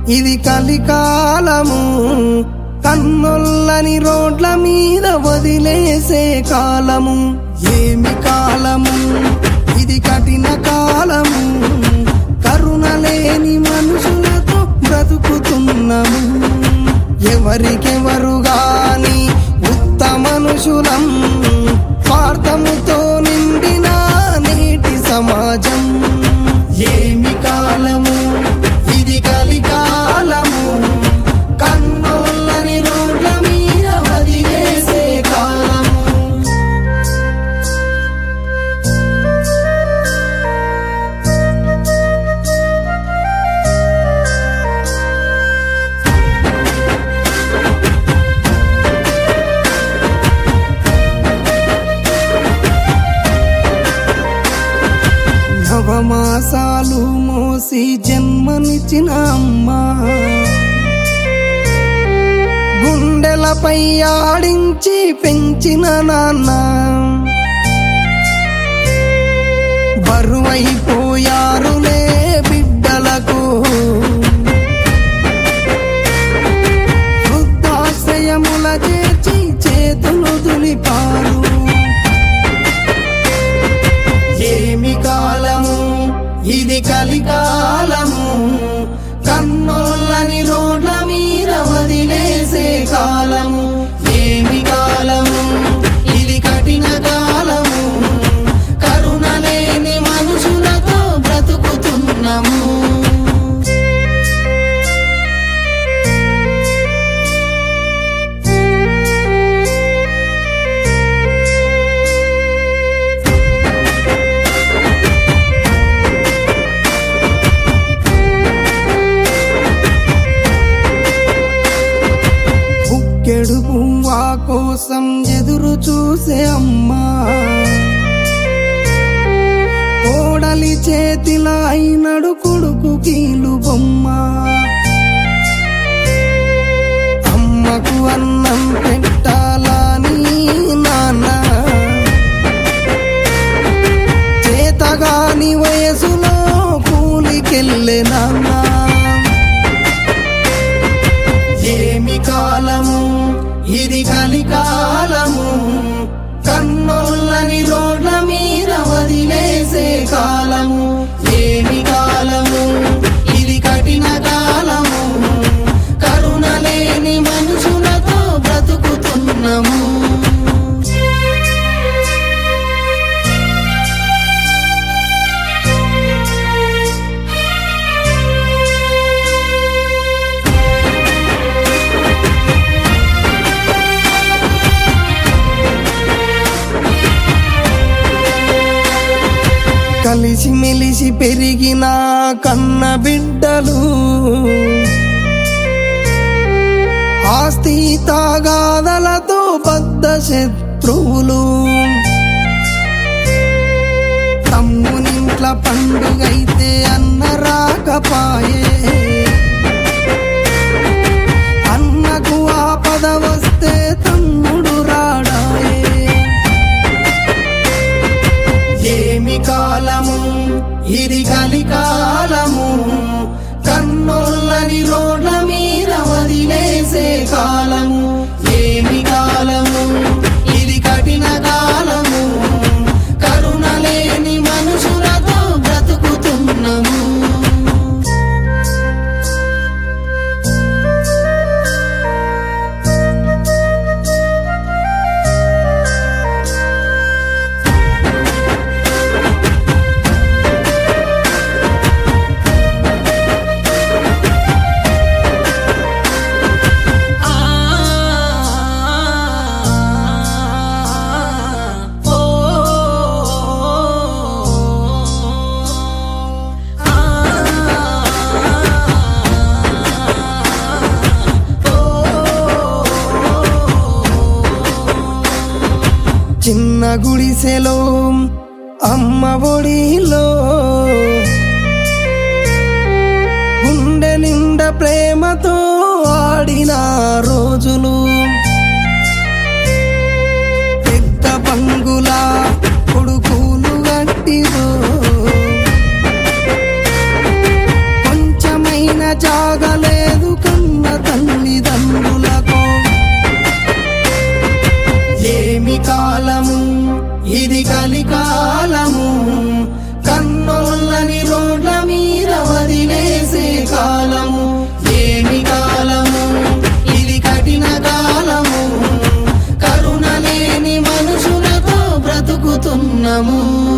ఇది కలికాలము కన్నొల్లని రోడ్ల మీద వదిలేసే కాలము ఏమి కాలము ఇది కఠిన కాలము కరుణ లేని మనుషులతో బ్రతుకుతున్నాము ఎవరికెవరు గాని ఉత్త మనుషులం స్వార్థముతో నిండిన నేటి సమాజం ఏమి కాలము ఇది కలికాలము కన్నోళ్ళని రోడ్ల మీద వదిలేసే కాలము నవమాసాలు మోసి జన్మనిచ్చిన అమ్మా గుండెలపై ఆడించి పెంచిన నాన్న బరువైపోయారులే బిడ్డలకు వృద్ధాశ్రయముల చేర్చి చేతులు దులిపారు ఏమి కాలము ఇది కలికాలము కన్నోళ్ళని రోడ్ల మీద వదిలేసే కాలము ఏమి కాలము ఇది కఠిన కాలము కరుణ లేని మనుషులతో బ్రతుకుతున్నాము బుక్కెడు పువ్వా కోసం ఎదురు చూసే అమ్మా కోడలి చేతిలో అయినడు కొడుకు కీలు బొమ్మ అమ్మకు అన్నం పెట్టాలని నాన్న చేతగాని వయసులో కూలికెళ్ళే నాన్న ఏమి కాలము ఇది కలికాలము కన్నోళ్ళని రోడ్ల మీద వదిలేసే కాలము ఏమి కాలము ఇది కఠిన కాలము కరుణ లేని మనుషులతో బ్రతుకుతున్నాము కలిసి మెలిసి పెరిగిన కన్న బిడ్డలు ఆస్తి తాగాదలతో బద్ద శత్రువులు తమ్మునింట్ల పండుగైతే అన్న రాకపాయే అన్నకు ఆపద వస్తే తమ్ముడు రాడాయే ఏమి కాలము ఇది కలికాలము కన్నోళ్ళని రోడ్ల మీద వదిలేసే కాలము ఏమి కాలము ఇది కఠిన కాలము కరుణ లేని మనుషులతో బ్రతుకుతున్నాము చిన్న గుడిసెలో అమ్మ ఒడిలో గుండె నిండా ప్రేమతో ఆడిన రోజులు పెద్ద పంగులా కొడుకులు గట్టిదో కొంచెమైన జాగలే ఇది కలికాలము కన్నోళ్ళని రోడ్ల మీద వదిలేసే కాలము ఏమి కాలము ఇది కఠిన కాలము కరుణ లేని మనుషులతో బ్రతుకుతున్నాము